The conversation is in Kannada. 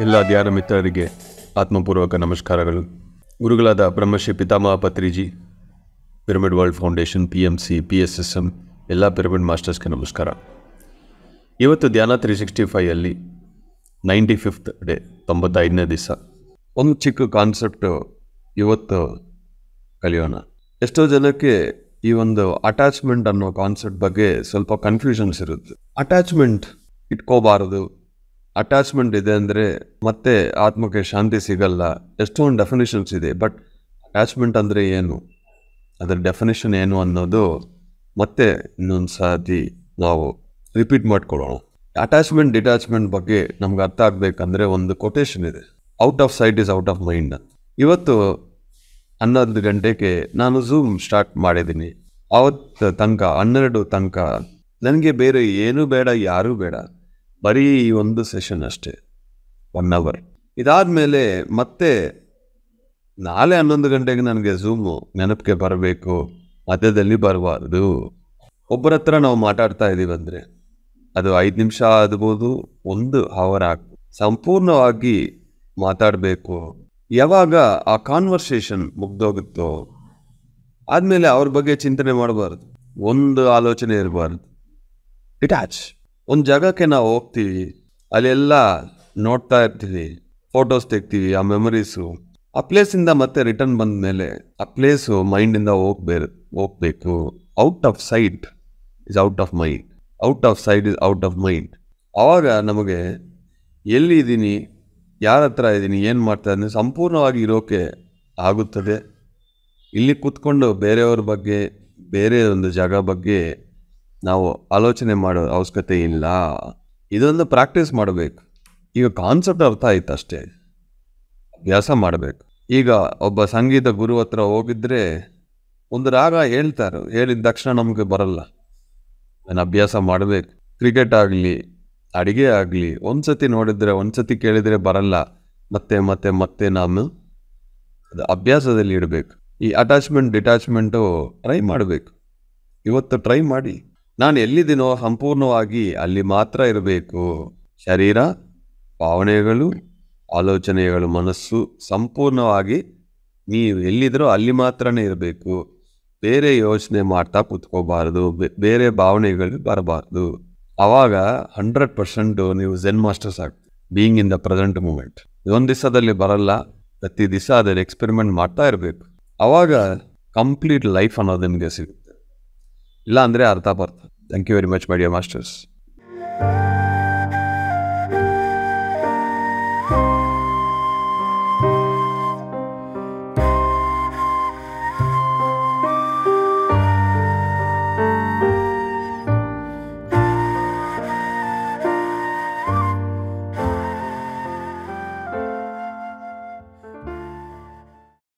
ಎಲ್ಲ ಧ್ಯಾನ ಮಿತ್ರರಿಗೆ ಆತ್ಮಪೂರ್ವಕ ನಮಸ್ಕಾರಗಳು ಗುರುಗಳಾದ ಬ್ರಹ್ಮಶ್ರೀ ಪಿತಾಮಹ Patriji pyramid world foundation P M C P S S M ಎಲ್ಲ ಪಿರಮಿಡ್ ಮಾಸ್ಟರ್ಸ್ಗೆ ನಮಸ್ಕಾರ ಇವತ್ತು ಧ್ಯಾನ ತ್ರೀ ಸಿಕ್ಸ್ಟಿ ಫೈಯಲ್ಲಿ ನೈಂಟಿ ಫಿಫ್ತ್ ಡೇ ತೊಂಬತ್ತೈದನೇ ದಿವಸ ಒಂದು ಚಿಕ್ಕ ಕಾನ್ಸೆಪ್ಟು ಇವತ್ತು ಕಲಿಯೋಣ ಎಷ್ಟೋ ಜನಕ್ಕೆ ಈ ಒಂದು ಅಟ್ಯಾಚ್ಮೆಂಟ್ ಅನ್ನೋ ಕಾನ್ಸೆಪ್ಟ್ ಬಗ್ಗೆ ಸ್ವಲ್ಪ ಕನ್ಫ್ಯೂಷನ್ಸ್ ಇರುತ್ತೆ ಅಟ್ಯಾಚ್ಮೆಂಟ್ ಇಟ್ಕೋಬಾರದು ಅಟ್ಯಾಚ್ಮೆಂಟ್ ಇದೆ ಅಂದರೆ ಮತ್ತೆ ಆತ್ಮಕ್ಕೆ ಶಾಂತಿ ಸಿಗಲ್ಲ ಎಷ್ಟೊಂದು ಡೆಫಿನೇಷನ್ಸ್ ಇದೆ ಬಟ್ ಅಟ್ಯಾಚ್ಮೆಂಟ್ ಅಂದರೆ ಏನು ಅದರ ಡೆಫಿನೇಷನ್ ಏನು ಅನ್ನೋದು ಮತ್ತೆ ಇನ್ನೊಂದು ಸಾರಿ ನಾವು ರಿಪೀಟ್ ಮಾಡ್ಕೊಳ್ಳೋಣ ಅಟ್ಯಾಚ್ಮೆಂಟ್ ಡಿಟ್ಯಾಚ್ಮೆಂಟ್ ಬಗ್ಗೆ ನಮ್ಗೆ ಅರ್ಥ ಆಗಬೇಕಂದ್ರೆ ಒಂದು ಕೊಟೇಶನ್ ಇದೆ out of sight is out of mind ಅಂತ ಇವತ್ತು ಹನ್ನೊಂದು ಗಂಟೆಗೆ ನಾನು ಝೂಮ್ ಸ್ಟಾರ್ಟ್ ಮಾಡಿದ್ದೀನಿ ಅವತ್ತು ತನಕ ಹನ್ನೆರಡು ತನಕ ನನಗೆ ಬೇರೆ ಏನೂ ಬೇಡ ಯಾರೂ ಬೇಡ ಬರೀ ಈ ಒಂದು ಸೆಷನ್ ಅಷ್ಟೇ ಒನ್ ಅವರ್ ಇದಾದಮೇಲೆ ಮತ್ತೆ ನಾಳೆ ಹನ್ನೊಂದು ಗಂಟೆಗೆ ನನಗೆ ಝೂಮು ನೆನಪಿಗೆ ಬರಬೇಕು ಮಧ್ಯದಲ್ಲಿ ಬರಬಾರ್ದು ಒಬ್ಬರ ಹತ್ರ ನಾವು ಮಾತಾಡ್ತಾ ಇದ್ದೀವಿ ಅಂದರೆ ಅದು ಐದು ನಿಮಿಷ ಆಗ್ಬೋದು ಒಂದು ಅವರ್ ಆಗ್ಬೋದು ಸಂಪೂರ್ಣವಾಗಿ ಮಾತಾಡಬೇಕು ಯಾವಾಗ ಆ ಕಾನ್ವರ್ಸೇಷನ್ ಮುಗ್ದೋಗುತ್ತೋ ಆದಮೇಲೆ ಅವ್ರ ಬಗ್ಗೆ ಚಿಂತನೆ ಮಾಡಬಾರ್ದು ಒಂದು ಆಲೋಚನೆ ಇರಬಾರ್ದು ಡಿಟ್ಯಾಚ್ ಒಂದು ಜಾಗಕ್ಕೆ ನಾವು ಹೋಗ್ತೀವಿ ಅಲ್ಲೆಲ್ಲ ನೋಡ್ತಾ ಇರ್ತೀವಿ ಫೋಟೋಸ್ ತೆಗ್ತೀವಿ ಆ ಮೆಮರೀಸು ಆ ಪ್ಲೇಸಿಂದ ಮತ್ತೆ ರಿಟರ್ನ್ ಬಂದ ಮೇಲೆ ಆ ಪ್ಲೇಸು ಮೈಂಡಿಂದ ಹೋಗ್ಬೇರು ಹೋಗ್ಬೇಕು out of sight is out of mind out of sight is out of mind ಆವಾಗ ನಮಗೆ ಎಲ್ಲಿ ಇದ್ದೀನಿ ಯಾರ ಹತ್ರ ಇದ್ದೀನಿ ಏನು ಮಾಡ್ತಾ ಇದ್ದೀನಿ ಸಂಪೂರ್ಣವಾಗಿ ಇರೋಕೆ ಆಗುತ್ತದೆ ಇಲ್ಲಿ ಕೂತ್ಕೊಂಡು ಬೇರೆಯವ್ರ ಬಗ್ಗೆ ಬೇರೆ ಒಂದು ಜಾಗ ಬಗ್ಗೆ ನಾವು ಆಲೋಚನೆ ಮಾಡೋ ಅವಶ್ಯಕತೆ ಇಲ್ಲ ಇದೊಂದು ಪ್ರಾಕ್ಟೀಸ್ ಮಾಡಬೇಕು ಈಗ ಕಾನ್ಸೆಪ್ಟ್ ಅರ್ಥ ಆಯ್ತು ಅಷ್ಟೇ ಅಭ್ಯಾಸ ಮಾಡಬೇಕು ಈಗ ಒಬ್ಬ ಸಂಗೀತ ಗುರು ಹತ್ರ ಹೋಗಿದ್ರೆ ಒಂದು ರಾಗ ಹೇಳ್ತಾರೆ ಹೇಳಿದ ತಕ್ಷಣ ನಮಗೆ ಬರಲ್ಲ ನಾನು ಅಭ್ಯಾಸ ಮಾಡಬೇಕು ಕ್ರಿಕೆಟ್ ಆಗಲಿ ಅಡಿಗೆ ಆಗಲಿ ಒಂದ್ಸತಿ ನೋಡಿದ್ರೆ ಒಂದ್ಸತಿ ಕೇಳಿದರೆ ಬರಲ್ಲ ಮತ್ತೆ ಮತ್ತೆ ಮತ್ತೆ ನಾನು ಅದು ಅಭ್ಯಾಸದಲ್ಲಿ ಇಡಬೇಕು ಈ ಅಟ್ಯಾಚ್ಮೆಂಟ್ ಡಿಟ್ಯಾಚ್ಮೆಂಟು ಟ್ರೈ ಮಾಡಬೇಕು ಇವತ್ತು ಟ್ರೈ ಮಾಡಿ ನಾನು ಎಲ್ಲಿದ್ದೀನೋ ಸಂಪೂರ್ಣವಾಗಿ ಅಲ್ಲಿ ಮಾತ್ರ ಇರಬೇಕು ಶರೀರ ಭಾವನೆಗಳು ಆಲೋಚನೆಗಳು ಮನಸ್ಸು ಸಂಪೂರ್ಣವಾಗಿ ನೀವು ಎಲ್ಲಿದ್ರೋ ಅಲ್ಲಿ ಮಾತ್ರನೇ ಇರಬೇಕು ಬೇರೆ ಯೋಚನೆ ಮಾಡ್ತಾ ಕೂತ್ಕೋಬಾರ್ದು ಬೆ- ಬೇರೆ ಭಾವನೆಗಳು ಬರಬಾರ್ದು ಆವಾಗ ಹಂಡ್ರೆಡ್ ಪರ್ಸೆಂಟು ನೀವು ಝೆನ್ ಮಾಸ್ಟರ್ಸ್ ಆಗ್ತೀವಿ being in the present moment ಇದೊಂದು ದಿವಸದಲ್ಲಿ ಬರಲ್ಲ ಪ್ರತಿ ದಿವಸ ಅದನ್ನು ಎಕ್ಸ್ಪೆರಿಮೆಂಟ್ ಮಾಡ್ತಾ ಇರಬೇಕು ಆವಾಗ ಕಂಪ್ಲೀಟ್ ಲೈಫ್ ಅನ್ನೋದು ನಿಮಗೆ ಸಿಗುತ್ತೆ ಇಲ್ಲ ಅಂದರೆ ಅರ್ಥ ಬರ್ತ thank you very much my dear masters